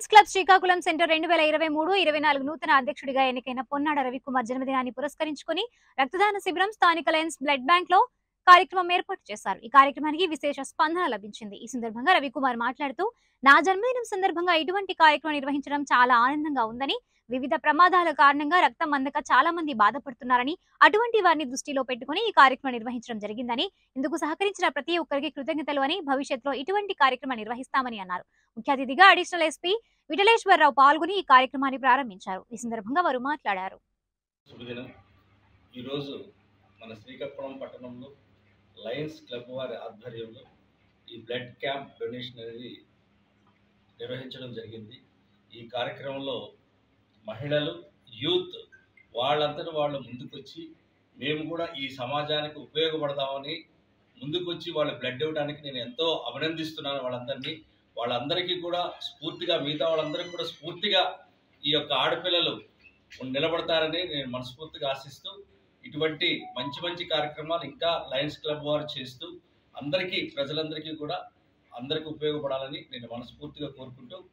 Lions club Srikakulam centre రెండు వేల ఇరవై మూడు ఇరవై నాలుగు నూతన అధ్యక్షుడిగా ఎన్నికైన పొన్నాడ రవికుమార్ జన్మదినాన్ని పురస్కరించుకుని రక్తదాన శిబిరం స్థానిక లయన్స్ బ్లడ్ బ్యాంక్ లో కార్యక్రమం ఏర్పాటు చేశారు ఈ కార్యక్రమానికి విశేష స్పందన లభించింది ఈ సందర్భంగా రవికుమార్ మాట్లాడుతూ నా జన్మదినం సందర్భంగా ఇటువంటి కార్యక్రమం నిర్వహించడం చాలా ఆనందంగా ఉందని వివిధ ప్రమాదాల కారణంగా రక్తం అందక చాలా మంది బాధపడుతున్నారని అటువంటి వారిని దృష్టిలో పెట్టుకుని ఈ కార్యక్రమం నిర్వహించడం జరిగిందని ఇందుకు సహకరించిన ప్రతి ఒక్కరికి కృతజ్ఞతలు అని భవిష్యత్తులో ఇటువంటి కార్యక్రమం నిర్వహిస్తామని అన్నారు ముఖ్య అతిథిగా అడిషనల్ ఎస్పీ విఠలేశ్వరరావు పాల్గొని ఈ కార్యక్రమాన్ని ప్రారంభించారు ఈ సందర్భంగా వారు మాట్లాడారు శుభదినం ఈరోజు మన శ్రీకాకుళం పట్టణంలో లయన్స్ క్లబ్ వారి ఆధ్వర్యంలో ఈ బ్లడ్ క్యాంప్ డొనేషన్ అనేది నిర్వహించడం జరిగింది ఈ కార్యక్రమంలో మహిళలు యూత్ వాళ్ళంతటి వాళ్ళు ముందుకొచ్చి మేము కూడా ఈ సమాజానికి ఉపయోగపడదామని ముందుకొచ్చి వాళ్ళు బ్లడ్ ఇవ్వడానికి నేను ఎంతో అభినందిస్తున్నాను వాళ్ళందరినీ వాళ్ళందరికీ కూడా స్ఫూర్తిగా మిగతా వాళ్ళందరికీ కూడా స్ఫూర్తిగా ఈ యొక్క ఆడపిల్లలు నిలబడతారని నేను మనస్ఫూర్తిగా ఆశిస్తూ ఇటువంటి మంచి మంచి కార్యక్రమాలు ఇంకా లయన్స్ క్లబ్ వారు చేస్తూ అందరికీ ప్రజలందరికీ కూడా అందరికీ ఉపయోగపడాలని నేను మనస్ఫూర్తిగా కోరుకుంటూ